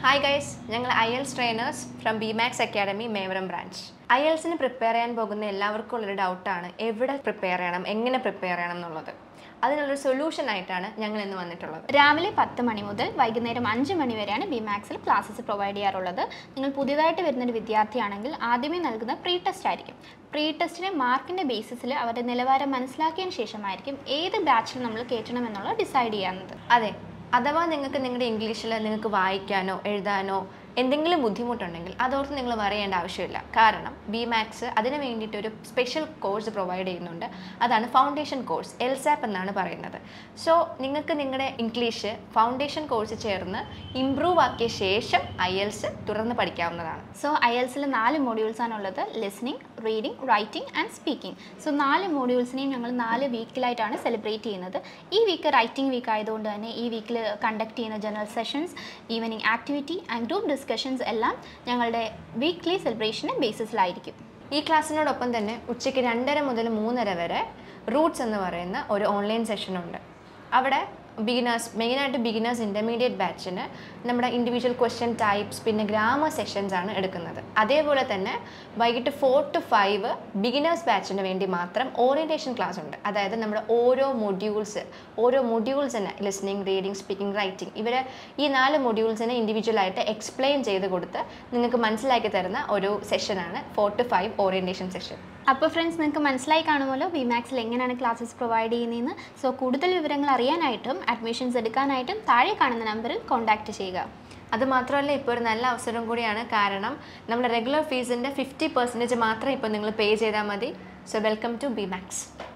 hi guys ഞങ്ങൾ IELTS trainers from B Max academy മേവരം branch ഐ എൽസിന് പ്രിപ്പയർ ചെയ്യാൻ പോകുന്ന എല്ലാവർക്കും ഉള്ളൊരു ഡൗട്ടാണ് എവിടെ പ്രിപ്പയർ ചെയ്യണം എങ്ങനെ പ്രിപ്പയർ ചെയ്യണം എന്നുള്ളത് അതിനുള്ളൊരു സൊല്യൂഷൻ ആയിട്ടാണ് ഞങ്ങൾ ഇന്ന് വന്നിട്ടുള്ളത് രാവിലെ പത്ത് മണി മുതൽ വൈകുന്നേരം അഞ്ച് മണി വരെയാണ് ബി മാക്സിൽ ക്ലാസ്സസ് പ്രൊവൈഡ് ചെയ്യാറുള്ളത് നിങ്ങൾ പുതിയതായിട്ട് വരുന്നൊരു വിദ്യാർത്ഥിയാണെങ്കിൽ ആദ്യമേ നൽകുന്ന പ്രീ ടെസ്റ്റ് ആയിരിക്കും പ്രീ ടെസ്റ്റിനെ മാർക്കിൻ്റെ ബേസിസിൽ അവരുടെ നിലവാരം മനസ്സിലാക്കിയതിന് ശേഷമായിരിക്കും ഏത് ബാച്ചിൽ നമ്മൾ കയറ്റണം എന്നുള്ളത് ഡിസൈഡ് ചെയ്യാവുന്നത് അതെ അഥവാ നിങ്ങൾക്ക് നിങ്ങളുടെ ഇംഗ്ലീഷിൽ നിങ്ങൾക്ക് വായിക്കാനോ എഴുതാനോ എന്തെങ്കിലും ബുദ്ധിമുട്ടുണ്ടെങ്കിൽ അതോർത്ത് നിങ്ങൾ പറയേണ്ട ആവശ്യമില്ല കാരണം ബി മാക്സ് അതിന് വേണ്ടിയിട്ട് ഒരു സ്പെഷ്യൽ കോഴ്സ് പ്രൊവൈഡ് ചെയ്യുന്നുണ്ട് അതാണ് ഫൗണ്ടേഷൻ കോഴ്സ് എൽസാപ്പ് എന്നാണ് പറയുന്നത് സോ നിങ്ങൾക്ക് നിങ്ങളുടെ ഇംഗ്ലീഷ് ഫൗണ്ടേഷൻ കോഴ്സ് ചേർന്ന് ഇംപ്രൂവ് ആക്കിയ ശേഷം ഐ എൽസ് തുടർന്ന് പഠിക്കാവുന്നതാണ് സോ ഐ എൽസിൽ നാല് മോഡ്യൂൾസ് ആണുള്ളത് listening reading writing and speaking so നാല് മോഡ്യൂൾസിനെയും ഞങ്ങൾ നാല് വീക്കിലായിട്ടാണ് സെലിബ്രേറ്റ് ചെയ്യുന്നത് ഈ വീക്ക് റൈറ്റിംഗ് വീക്ക് ആയതുകൊണ്ട് തന്നെ ഈ വീക്കിൽ കണ്ടക്ട് ചെയ്യുന്ന general sessions evening activity and group discussions എല്ലാം ഞങ്ങളുടെ വീക്ക്ലി സെലിബ്രേഷന് ബേസിസിലായിരിക്കും ഈ ക്ലാസ്സിനോടൊപ്പം തന്നെ ഉച്ചയ്ക്ക് രണ്ടര മുതൽ മൂന്നര വരെ റൂട്ട്സ് എന്ന് പറയുന്ന ഒരു ഓൺലൈൻ സെഷനുണ്ട് അവിടെ ബിഗിനേഴ്സ് മെയിനായിട്ട് ബിഗിനേഴ്സ് ഇൻ്റർമീഡിയറ്റ് ബാച്ചിന് നമ്മുടെ ഇൻഡിവിജ്വൽ ക്വസ്റ്റ്യൻ ടൈപ്സ് പിന്നെ ഗ്രാമർ സെഷൻസ് ആണ് എടുക്കുന്നത് അതേപോലെ തന്നെ വൈകിട്ട് ഫോർ ടു ഫൈവ് ബിഗിനേഴ്സ് ബാച്ചിന് വേണ്ടി മാത്രം ഓറിയൻറ്റേഷൻ ക്ലാസ് ഉണ്ട് അതായത് നമ്മുടെ ഓരോ മൊഡ്യൂൾസ് ഓരോ മൊഡ്യൂൾസിന് ലിസ്ണിംഗ് റീഡിംഗ് സ്പീക്കിംഗ് റൈറ്റിംഗ് ഇവർ ഈ നാല് മൊഡ്യൂൾസിനെ ഇൻഡിവിജ്വലായിട്ട് എക്സ്പ്ലെയിൻ ചെയ്ത് കൊടുത്ത് നിങ്ങൾക്ക് മനസ്സിലാക്കി തരുന്ന ഒരു സെഷനാണ് four to five orientation session അപ്പോൾ ഫ്രണ്ട്സ് നിങ്ങൾക്ക് മനസ്സിലായി കാണുമല്ലോ ബി മാക്സിൽ എങ്ങനെയാണ് ക്ലാസ്സസ് പ്രൊവൈഡ് ചെയ്യുന്നതെന്ന് സോ കൂടുതൽ വിവരങ്ങൾ അറിയാനായിട്ടും അഡ്മിഷൻസ് എടുക്കാനായിട്ടും താഴെ കാണുന്ന നമ്പറിൽ കോൺടാക്റ്റ് ചെയ്യുക അത് മാത്രമല്ല ഇപ്പോൾ ഒരു നല്ല അവസരം കൂടിയാണ് കാരണം നമ്മുടെ റെഗുലർ ഫീസിൻ്റെ ഫിഫ്റ്റി പെർസെൻറ്റേജ് മാത്രം ഇപ്പോൾ നിങ്ങൾ പേ ചെയ്താൽ മതി so welcome to B max